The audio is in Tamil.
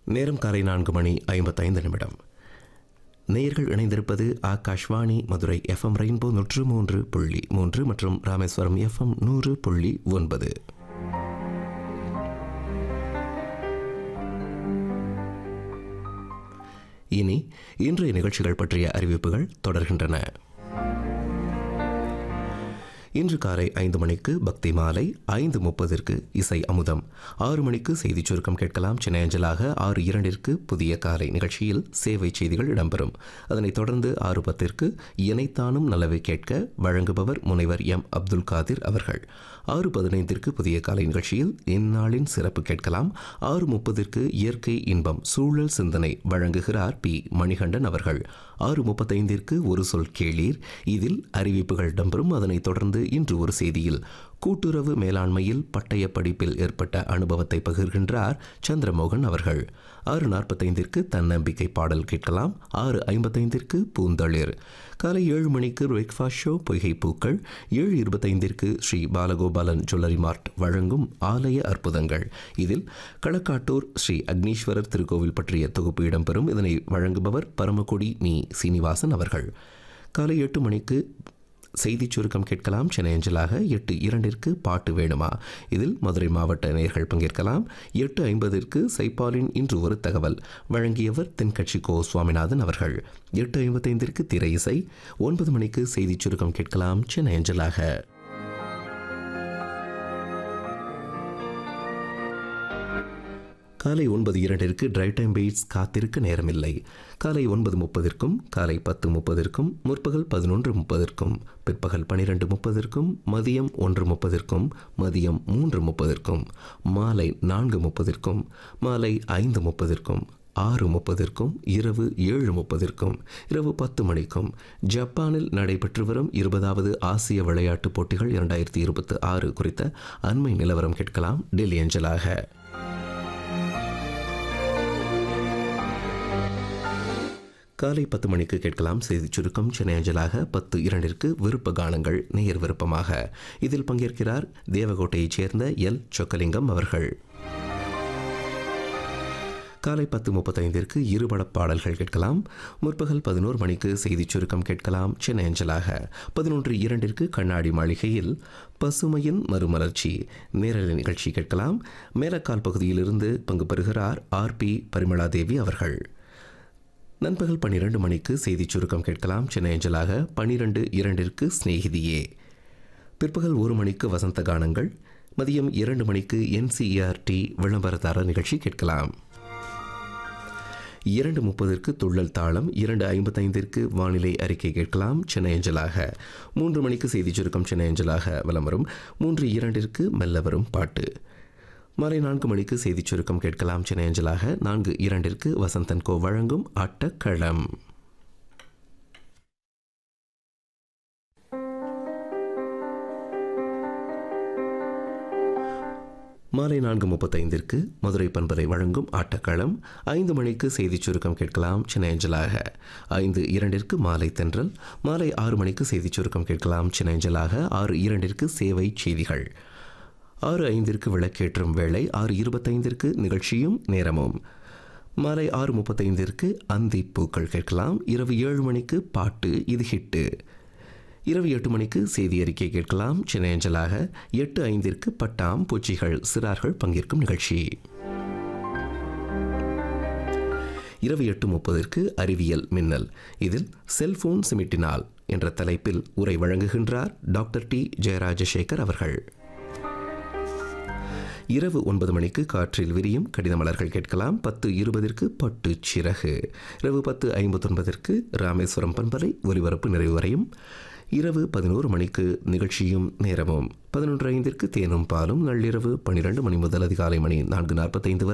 நேரம் காலை நான்கு மணி ஐம்பத்தைந்து நிமிடம் நேயர்கள் இணைந்திருப்பது ஆகாஷ்வாணி மதுரை எஃப்எம் ரெயின்போ நூற்று மூன்று புள்ளி மூன்று மற்றும் ராமேஸ்வரம் எஃப்எம் நூறு புள்ளி ஒன்பது இனி இன்றைய நிகழ்ச்சிகள் பற்றிய அறிவிப்புகள் தொடர்கின்றன இன்று காலை ஐந்து மணிக்கு பக்தி மாலை ஐந்து முப்பதிற்கு இசை அமுதம் ஆறு மணிக்கு செய்திச் சுருக்கம் கேட்கலாம் சென்னை அஞ்சலாக ஆறு இரண்டிற்கு புதிய காலை நிகழ்ச்சியில் சேவை செய்திகள் இடம்பெறும் அதனைத் தொடர்ந்து ஆறு பத்திற்கு இணைத்தானும் நலவை கேட்க வழங்குபவர் முனைவர் எம் அப்துல் காதிர் அவர்கள் ஆறு பதினைந்திற்கு புதிய காலை நிகழ்ச்சியில் இந்நாளின் சிறப்பு கேட்கலாம் ஆறு முப்பதிற்கு இயற்கை இன்பம் சூழல் சிந்தனை வழங்குகிறார் பி மணிகண்டன் அவர்கள் ஆறு முப்பத்தைந்திற்கு ஒரு சொல் கேளீர் இதில் அறிவிப்புகள் இடம்பெறும் அதனைத் தொடர்ந்து இன்று ஒரு செய்தியில் கூட்டுறவு மேலாண்மையில் பட்டய படிப்பில் ஏற்பட்ட அனுபவத்தை பகிர்கின்றார் சந்திரமோகன் அவர்கள் ஆறு நாற்பத்தைந்திற்கு தன்னம்பிக்கை பாடல் கேட்கலாம் ஆறு ஐம்பத்தைந்திற்கு பூந்தளிர் காலை ஏழு மணிக்கு பிரேக்ஃபாஸ்ட் ஷோ பொய்கை பூக்கள் ஏழு இருபத்தைந்திற்கு ஸ்ரீ பாலகோபாலன் ஜுவல்லரி மார்ட் வழங்கும் ஆலய அற்புதங்கள் இதில் களக்காட்டூர் ஸ்ரீ அக்னீஸ்வரர் திருக்கோவில் பற்றிய தொகுப்பு இடம்பெறும் இதனை வழங்குபவர் பரமக்குடி மீ சீனிவாசன் அவர்கள் காலை எட்டு மணிக்கு செய்திச் சுருக்கம் கேட்கலாம் சென்னை அஞ்சலாக எட்டு இரண்டிற்கு பாட்டு வேணுமா இதில் மதுரை மாவட்ட நேயர்கள் பங்கேற்கலாம் எட்டு ஐம்பதிற்கு சைப்பாலின் இன்று ஒரு தகவல் வழங்கியவர் தென்கட்சி கோ சுவாமிநாதன் அவர்கள் எட்டு ஐம்பத்தைந்திற்கு திரை இசை ஒன்பது மணிக்கு செய்திச் சுருக்கம் கேட்கலாம் சென்னை அஞ்சலாக காலை ஒன்பது இரண்டிற்கு டிரைவ் டைம் பீட்ஸ் காத்திருக்க நேரமில்லை காலை ஒன்பது முப்பதிற்கும் காலை பத்து முப்பதிற்கும் முற்பகல் பதினொன்று முப்பதிற்கும் பிற்பகல் பனிரெண்டு முப்பதிற்கும் மதியம் ஒன்று முப்பதிற்கும் மதியம் மூன்று முப்பதிற்கும் மாலை நான்கு முப்பதிற்கும் மாலை ஐந்து முப்பதிற்கும் ஆறு முப்பதிற்கும் இரவு ஏழு முப்பதிற்கும் இரவு பத்து மணிக்கும் ஜப்பானில் நடைபெற்று வரும் இருபதாவது ஆசிய விளையாட்டுப் போட்டிகள் இரண்டாயிரத்தி இருபத்தி ஆறு குறித்த அண்மை நிலவரம் கேட்கலாம் டெல்லி அஞ்சலாக காலை பத்து மணிக்கு கேட்கலாம் செய்திச் சுருக்கம் சென்னை அஞ்சலாக பத்து இரண்டிற்கு விருப்ப கானங்கள் நேயர் விருப்பமாக இதில் பங்கேற்கிறார் தேவகோட்டையைச் சேர்ந்த எல் சொக்கலிங்கம் அவர்கள் காலை பத்து முப்பத்தைந்திற்கு இருபட பாடல்கள் கேட்கலாம் முற்பகல் பதினோரு மணிக்கு செய்திச் சுருக்கம் கேட்கலாம் சென்னை அஞ்சலாக பதினொன்று இரண்டிற்கு கண்ணாடி மாளிகையில் பசுமையின் மறுமலர்ச்சி நேரலை நிகழ்ச்சி கேட்கலாம் மேலக்கால் பகுதியிலிருந்து பங்கு பெறுகிறார் ஆர் பி பரிமளாதேவி அவர்கள் நண்பகல் பன்னிரண்டு மணிக்கு செய்திச் சுருக்கம் கேட்கலாம் சென்னை அஞ்சலாக பன்னிரண்டு இரண்டிற்கு சிநேகிதியே பிற்பகல் ஒரு மணிக்கு வசந்த கானங்கள் மதியம் இரண்டு மணிக்கு என்சிஇஆர்டி விளம்பரதார நிகழ்ச்சி கேட்கலாம் இரண்டு முப்பதற்கு துள்ளல் தாளம் இரண்டு ஐம்பத்தைந்திற்கு வானிலை அறிக்கை கேட்கலாம் சென்னை அஞ்சலாக மூன்று மணிக்கு செய்திச் சுருக்கம் சென்னை அஞ்சலாக வலம் வரும் மூன்று இரண்டிற்கு மெல்ல வரும் பாட்டு மாலை நான்கு மணிக்கு செய்திச் சுருக்கம் கேட்கலாம் சென்னை அஞ்சலாக நான்கு இரண்டிற்கு வசந்தன் கோ வழங்கும் ஆட்டக்களம் மாலை நான்கு முப்பத்தைந்திற்கு மதுரை பண்பலை வழங்கும் ஆட்டக்களம் ஐந்து மணிக்கு செய்திச் சுருக்கம் கேட்கலாம் சென்னை அஞ்சலாக ஐந்து இரண்டிற்கு மாலை தென்றல் மாலை ஆறு மணிக்கு செய்திச் சுருக்கம் கேட்கலாம் சென்னை அஞ்சலாக ஆறு இரண்டிற்கு சேவை செய்திகள் ஆறு ஐந்திற்கு விளக்கேற்றும் வேளை ஆறு இருபத்தைந்திற்கு நிகழ்ச்சியும் நேரமும் மாலை ஆறு முப்பத்தைந்திற்கு அந்தி பூக்கள் கேட்கலாம் இரவு ஏழு மணிக்கு பாட்டு இது ஹிட்டு இரவு எட்டு மணிக்கு செய்தி அறிக்கை கேட்கலாம் சென்னை அஞ்சலாக எட்டு ஐந்திற்கு பட்டாம் பூச்சிகள் சிறார்கள் பங்கேற்கும் நிகழ்ச்சி இரவு எட்டு முப்பதற்கு அறிவியல் மின்னல் இதில் செல்போன் சிமிட்டினால் என்ற தலைப்பில் உரை வழங்குகின்றார் டாக்டர் டி ஜெயராஜசேகர் அவர்கள் இரவு ஒன்பது மணிக்கு காற்றில் விரியும் கடித மலர்கள் கேட்கலாம் பத்து இருபதிற்கு பட்டு சிறகு இரவு பத்து ஐம்பத்தொன்பதற்கு ராமேஸ்வரம் பண்பலை ஒலிபரப்பு நிறைவு வரையும் இரவு பதினோரு மணிக்கு நிகழ்ச்சியும் நேரமும் பதினொன்று ஐந்திற்கு தேனும் பாலும் நள்ளிரவு பன்னிரண்டு மணி முதல் அதிகாலை மணி நான்கு நாற்பத்தைந்து வரை